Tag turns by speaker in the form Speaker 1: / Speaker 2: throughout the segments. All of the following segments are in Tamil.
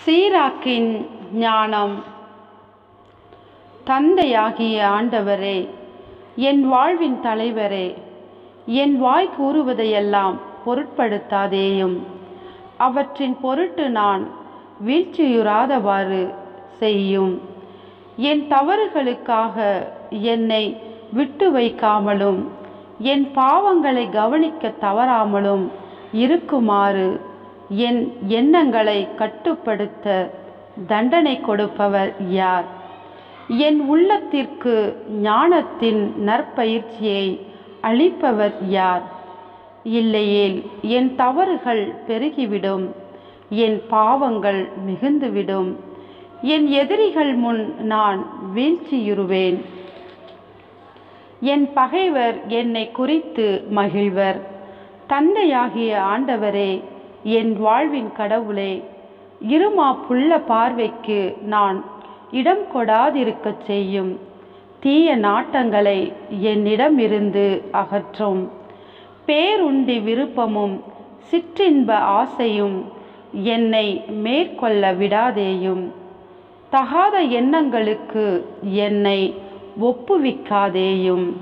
Speaker 1: சீராக்கின் ஞானம் தந்தையாகிய ஆண்டவரே என் வாழ்வின் தலைவரே என் வாய் கூறுவதையெல்லாம் பொருட்படுத்தாதேயும் அவற்றின் பொருட்டு நான் வீழ்ச்சியுறாதவாறு செய்யும் என் தவறுகளுக்காக என்னை விட்டு வைக்காமலும் என் பாவங்களை கவனிக்க தவறாமலும் இருக்குமாறு என் எண்ணங்களை கட்டுப்படுத்த தண்டனை கொடுப்பவர் யார் என் உள்ளத்திற்கு ஞானத்தின் நற்பயிற்சியை அளிப்பவர் யார் இல்லையேல் என் தவறுகள் பெருகிவிடும் என் பாவங்கள் மிகுந்துவிடும் என் எதிரிகள் முன் நான் வீழ்ச்சியுறுவேன் என் பகைவர் என்னை குறித்து மகிழ்வர் தந்தையாகிய ஆண்டவரே என் வாழ்வின் கடவுளே இருமா புள்ள பார்வைக்கு நான் இடம் கொடாதிருக்கச் செய்யும் தீய நாட்டங்களை என்னிடமிருந்து அகற்றும் பேருண்டி விருப்பமும் சிற்றின்ப ஆசையும் என்னை மேற்கொள்ள விடாதேயும் தகாத எண்ணங்களுக்கு என்னை ஒப்புவிக்காதேயும்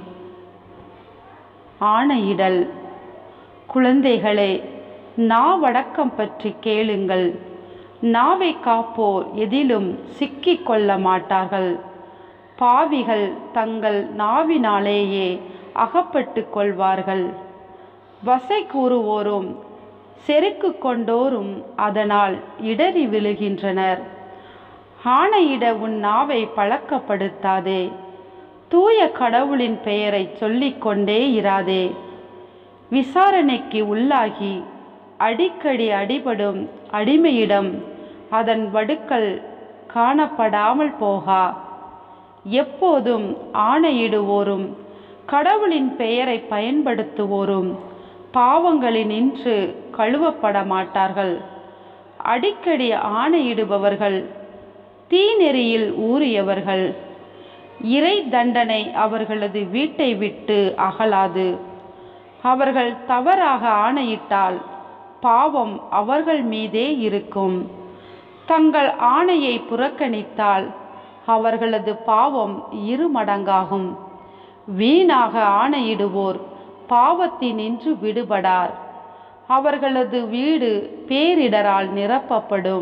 Speaker 1: ஆணையிடல் குழந்தைகளே நாவடக்கம் பற்றி கேளுங்கள் நாவை காப்போர் எதிலும் சிக்கிக் கொள்ள மாட்டார்கள் பாவிகள் தங்கள் நாவினாலேயே அகப்பட்டு கொள்வார்கள் வசை கூறுவோரும் செருக்கு கொண்டோரும் அதனால் இடறி விழுகின்றனர் ஆணையிட உன் நாவை பழக்கப்படுத்தாதே தூய கடவுளின் பெயரை சொல்லிக்கொண்டே இராதே விசாரணைக்கு உள்ளாகி அடிக்கடி அடிபடும் அடிமையிடம் அதன் வடுக்கள் காணப்படாமல் போகா எப்போதும் ஆணையிடுவோரும் கடவுளின் பெயரை பயன்படுத்துவோரும் பாவங்களினின்று கழுவப்பட மாட்டார்கள் அடிக்கடி ஆணையிடுபவர்கள் தீநெறியில் ஊறியவர்கள் இறை தண்டனை அவர்களது வீட்டை விட்டு அகலாது அவர்கள் தவறாக ஆணையிட்டால் பாவம் அவர்கள் மீதே இருக்கும் தங்கள் ஆணையை புறக்கணித்தால் அவர்களது பாவம் இருமடங்காகும் வீணாக ஆணையிடுவோர் பாவத்தினின்று விடுபடார் அவர்களது வீடு பேரிடரால் நிரப்பப்படும்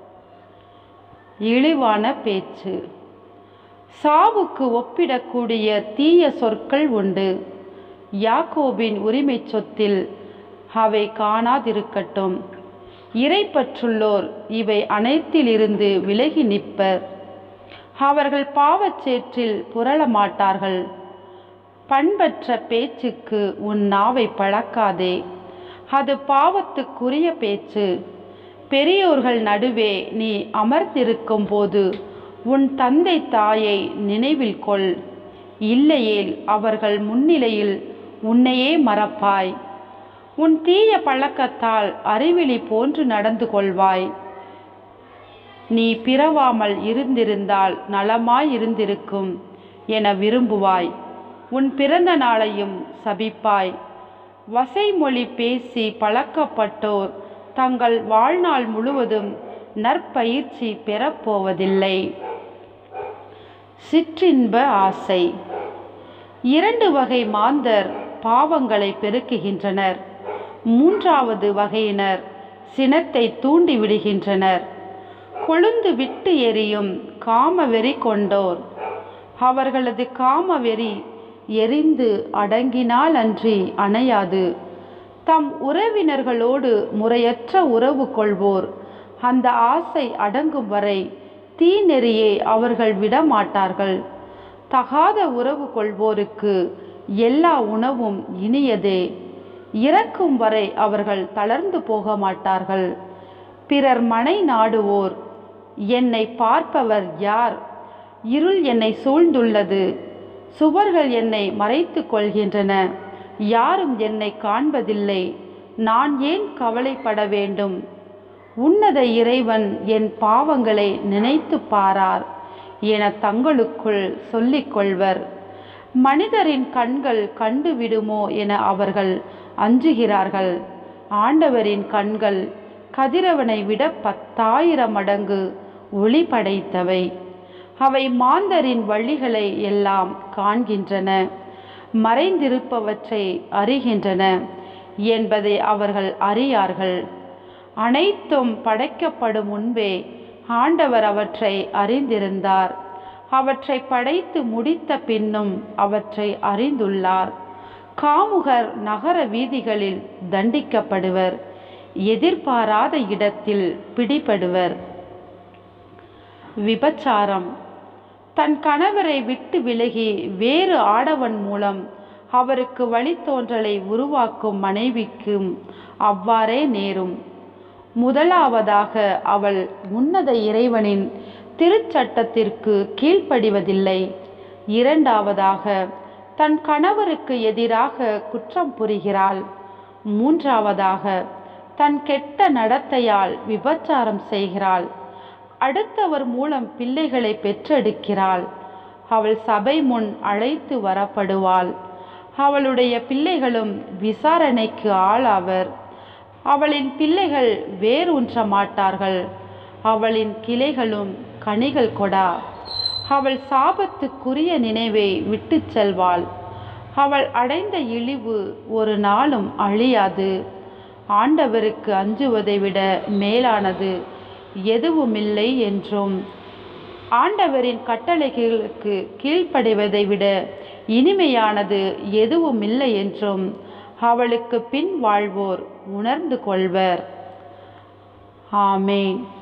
Speaker 1: இழிவான பேச்சு சாவுக்கு ஒப்பிடக்கூடிய தீய சொற்கள் உண்டு யாக்கோபின் உரிமைச் சொத்தில் அவை காணாதிருக்கட்டும் இறைப்பற்றுள்ளோர் இவை அனைத்திலிருந்து விலகி நிற்பர் அவர்கள் பாவச்சேற்றில் புரள மாட்டார்கள் பண்பற்ற பேச்சுக்கு உன் நாவை பழக்காதே அது பாவத்துக்குரிய பேச்சு பெரியோர்கள் நடுவே நீ அமர்ந்திருக்கும் போது உன் தந்தை தாயை நினைவில் கொள் இல்லையேல் அவர்கள் முன்னிலையில் உன்னையே மறப்பாய் உன் தீய பழக்கத்தால் அறிவிலி போன்று நடந்து கொள்வாய் நீ பிறவாமல் இருந்திருந்தால் நலமாயிருந்திருக்கும் என விரும்புவாய் உன் பிறந்த நாளையும் சபிப்பாய் வசைமொழி பேசி பழக்கப்பட்டோர் தங்கள் வாழ்நாள் முழுவதும் நற்பயிற்சி பெறப்போவதில்லை சிற்றின்ப ஆசை இரண்டு வகை மாந்தர் பாவங்களை பெருக்குகின்றனர் மூன்றாவது வகையினர் சினத்தை தூண்டி விடுகின்றனர் கொழுந்து விட்டு எரியும் காமவெறி கொண்டோர் அவர்களது காமவெறி எரிந்து அடங்கினால் அன்றி அணையாது தம் உறவினர்களோடு முறையற்ற உறவு கொள்வோர் அந்த ஆசை அடங்கும் வரை தீநெறியை அவர்கள் விடமாட்டார்கள் தகாத உறவு கொள்வோருக்கு எல்லா உணவும் இனியதே இறக்கும் வரை அவர்கள் தளர்ந்து போக மாட்டார்கள் பிறர் மனை நாடுவோர் என்னை பார்ப்பவர் யார் இருள் என்னை சூழ்ந்துள்ளது சுவர்கள் என்னை மறைத்து கொள்கின்றன யாரும் என்னை காண்பதில்லை நான் ஏன் கவலைப்பட வேண்டும் உன்னத இறைவன் என் பாவங்களை நினைத்து பாரார் என தங்களுக்குள் சொல்லிக் கொள்வர் மனிதரின் கண்கள் கண்டுவிடுமோ என அவர்கள் அஞ்சுகிறார்கள் ஆண்டவரின் கண்கள் கதிரவனை விட பத்தாயிரம் மடங்கு ஒளி படைத்தவை அவை மாந்தரின் வழிகளை எல்லாம் காண்கின்றன மறைந்திருப்பவற்றை அறிகின்றன என்பதை அவர்கள் அறியார்கள் அனைத்தும் படைக்கப்படும் முன்பே ஆண்டவர் அவற்றை அறிந்திருந்தார் அவற்றை படைத்து முடித்த பின்னும் அவற்றை அறிந்துள்ளார் காமுகர் நகர வீதிகளில் தண்டிக்கப்படுவர் எதிர்பாராத இடத்தில் பிடிபடுவர் விபச்சாரம் தன் கணவரை விட்டு விலகி வேறு ஆடவன் மூலம் அவருக்கு வழித்தோன்றலை உருவாக்கும் மனைவிக்கும் அவ்வாறே நேரும் முதலாவதாக அவள் உன்னத இறைவனின் திருச்சட்டத்திற்கு கீழ்ப்படிவதில்லை இரண்டாவதாக தன் கணவருக்கு எதிராக குற்றம் புரிகிறாள் மூன்றாவதாக தன் கெட்ட நடத்தையால் விபச்சாரம் செய்கிறாள் அடுத்தவர் மூலம் பிள்ளைகளை பெற்றெடுக்கிறாள் அவள் சபை முன் அழைத்து வரப்படுவாள் அவளுடைய பிள்ளைகளும் விசாரணைக்கு ஆளாவர் அவளின் பிள்ளைகள் வேரூன்ற மாட்டார்கள் அவளின் கிளைகளும் கனிகள் கொடா அவள் சாபத்துக்குரிய நினைவை விட்டுச் செல்வாள் அவள் அடைந்த இழிவு ஒரு நாளும் அழியாது ஆண்டவருக்கு அஞ்சுவதை விட மேலானது எதுவுமில்லை என்றும் ஆண்டவரின் கட்டளைகளுக்கு கீழ்ப்படிவதை விட இனிமையானது எதுவுமில்லை என்றும் அவளுக்கு பின் வாழ்வோர் உணர்ந்து கொள்வர் ஆமேன்